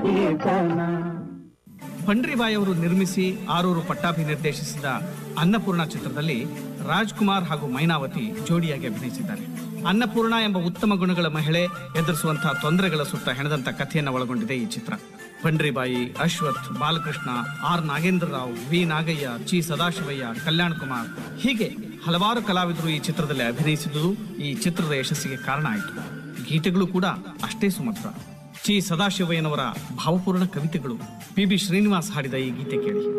ಪಂಡ್ರಿಬಾಯಿ ಅವರು ನಿರ್ಮಿಸಿ ಆರೂರು ಪಟ್ಟಾಭಿ ನಿರ್ದೇಶಿಸಿದ ಅನ್ನಪೂರ್ಣ ಚಿತ್ರದಲ್ಲಿ ರಾಜ್ಕುಮಾರ್ ಹಾಗೂ ಮೈನಾವತಿ ಜೋಡಿಯಾಗಿ ಅಭಿನಯಿಸಿದ್ದಾರೆ ಅನ್ನಪೂರ್ಣ ಎಂಬ ಉತ್ತಮ ಗುಣಗಳ ಮಹಿಳೆ ಎದುರಿಸುವಂತಹ ತೊಂದರೆಗಳ ಸುತ್ತ ಹೆಣೆದಂತ ಕಥೆಯನ್ನು ಒಳಗೊಂಡಿದೆ ಈ ಚಿತ್ರ ಪಂಡ್ರಿಬಾಯಿ ಅಶ್ವಥ್ ಬಾಲಕೃಷ್ಣ ಆರ್ ನಾಗೇಂದ್ರ ರಾವ್ ವಿ ನಾಗಯ್ಯ ಚಿ ಸದಾಶಿವಯ್ಯ ಕಲ್ಯಾಣ್ ಕುಮಾರ್ ಹೀಗೆ ಹಲವಾರು ಕಲಾವಿದರು ಈ ಚಿತ್ರದಲ್ಲಿ ಅಭಿನಯಿಸಿದುದು ಈ ಚಿತ್ರದ ಯಶಸ್ಸಿಗೆ ಕಾರಣ ಆಯಿತು ಗೀತೆಗಳು ಕೂಡ ಅಷ್ಟೇ ಸುಮಧುರ ಚಿ ಸದಾಶಿವಯ್ಯನವರ ಭಾವಪೂರ್ಣ ಕವಿತೆಗಳು ಪಿ ಬಿ ಶ್ರೀನಿವಾಸ್ ಹಾಡಿದ ಈ ಗೀತೆ ಕೇಳಿ